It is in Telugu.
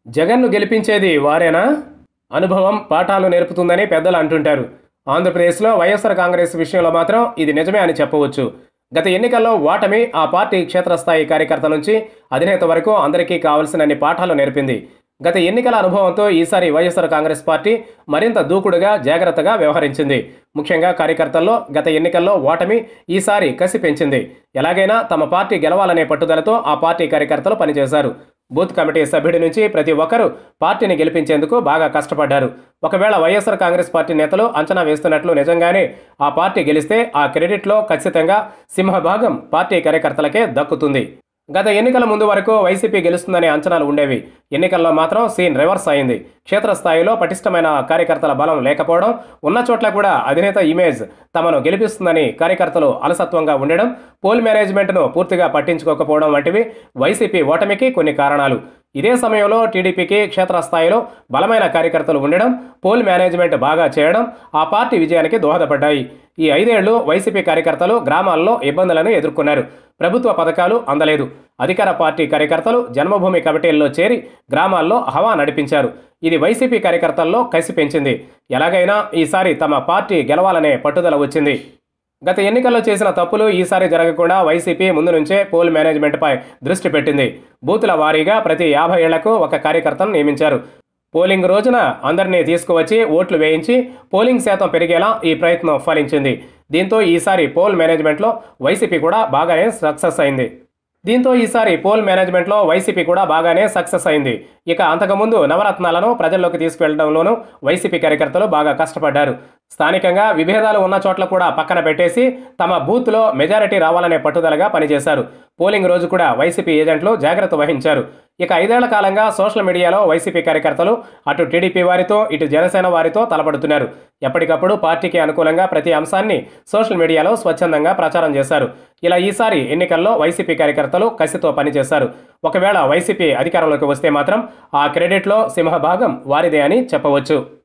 జగన్ను గెలిపించేది వారేనా అనుభవం పాఠాలు నేర్పుతుందని పెద్దలు అంటుంటారు ఆంధ్రప్రదేశ్లో వైఎస్ఆర్ కాంగ్రెస్ విషయంలో మాత్రం ఇది నిజమే అని చెప్పవచ్చు గత ఎన్నికల్లో ఓటమి ఆ పార్టీ క్షేత్రస్థాయి కార్యకర్త నుంచి అధినేత వరకు అందరికీ కావలసినన్ని పాఠాలు నేర్పింది గత ఎన్నికల అనుభవంతో ఈసారి వైఎస్ఆర్ కాంగ్రెస్ పార్టీ మరింత దూకుడుగా జాగ్రత్తగా వ్యవహరించింది ముఖ్యంగా కార్యకర్తల్లో గత ఎన్నికల్లో ఓటమి ఈసారి కసి పెంచింది ఎలాగైనా తమ పార్టీ గెలవాలనే పట్టుదలతో ఆ పార్టీ కార్యకర్తలు పనిచేశారు బూత్ కమిటీ సభ్యుడి నుంచి ప్రతి ఒక్కరూ పార్టీని గెలిపించేందుకు బాగా కష్టపడ్డారు ఒకవేళ వైఎస్ఆర్ కాంగ్రెస్ పార్టీ నేతలు అంచనా వేస్తున్నట్లు నిజంగానే ఆ పార్టీ గెలిస్తే ఆ క్రెడిట్లో ఖచ్చితంగా సింహభాగం పార్టీ కార్యకర్తలకే దక్కుతుంది గత ఎన్నికల ముందు వరకు వైసీపీ గెలుస్తుందనే అంచనాలు ఉండేవి ఎన్నికల్లో మాత్రం సీన్ రివర్స్ అయింది క్షేత్రస్థాయిలో పటిష్టమైన కార్యకర్తల బలం లేకపోవడం ఉన్న చోట్ల కూడా అధినేత ఇమేజ్ తమను గెలిపిస్తుందని కార్యకర్తలు అలసత్వంగా ఉండడం పోల్ మేనేజ్మెంట్ను పూర్తిగా పట్టించుకోకపోవడం వంటివి వైసీపీ ఓటమికి కొన్ని కారణాలు ఇదే సమయంలో టీడీపీకి క్షేత్రస్థాయిలో బలమైన కార్యకర్తలు ఉండడం పోల్ మేనేజ్మెంట్ బాగా చేయడం ఆ పార్టీ విజయానికి దోహదపడ్డాయి ఈ ఐదేళ్లు వైసీపీ కార్యకర్తలు గ్రామాల్లో ఇబ్బందులను ఎదుర్కొన్నారు ప్రభుత్వ పథకాలు అందలేదు అధికార పార్టీ కార్యకర్తలు జన్మభూమి కమిటీల్లో చేరి గ్రామాల్లో హవా నడిపించారు ఇది వైసీపీ కార్యకర్తల్లో కసి పెంచింది ఎలాగైనా ఈసారి తమ పార్టీ గెలవాలనే పట్టుదల వచ్చింది గత ఎన్నికల్లో చేసిన తప్పులు ఈసారి జరగకుండా వైసీపీ ముందు నుంచే పోల్ మేనేజ్మెంట్పై దృష్టి పెట్టింది బూతుల వారీగా ప్రతి యాభై ఏళ్లకు ఒక కార్యకర్తను నియమించారు పోలింగ్ రోజున అందరినీ తీసుకువచ్చి ఓట్లు వేయించి పోలింగ్ శాతం పెరిగేలా ఈ ప్రయత్నం ఫలించింది దీంతో ఈసారి పోల్ మేనేజ్మెంట్లో వైసీపీ కూడా బాగానే సక్సెస్ అయింది దీంతో ఈసారి పోల్ మేనేజ్మెంట్లో వైసీపీ కూడా బాగానే సక్సెస్ అయింది ఇక అంతకుముందు నవరత్నాలను ప్రజల్లోకి తీసుకెళ్లడంలోనూ వైసీపీ కార్యకర్తలు బాగా కష్టపడ్డారు స్థానికంగా విభేదాలు ఉన్న చోట్ల కూడా పక్కన పెట్టేసి తమ బూత్లో మెజారిటీ రావాలనే పట్టుదలగా పనిచేశారు పోలింగ్ రోజు కూడా వైసీపీ ఏజెంట్లు జాగ్రత్త వహించారు ఇక ఐదేళ్ల కాలంగా సోషల్ మీడియాలో వైసీపీ కార్యకర్తలు అటు టీడీపీ వారితో ఇటు జనసేన వారితో తలపడుతున్నారు ఎప్పటికప్పుడు పార్టీకి అనుకూలంగా ప్రతి అంశాన్ని సోషల్ మీడియాలో స్వచ్ఛందంగా ప్రచారం చేశారు ఇలా ఈసారి ఎన్నికల్లో వైసీపీ కార్యకర్తలు కసితో పనిచేశారు ఒకవేళ వైసీపీ అధికారంలోకి వస్తే మాత్రం ఆ క్రెడిట్లో సింహభాగం వారిదే అని చెప్పవచ్చు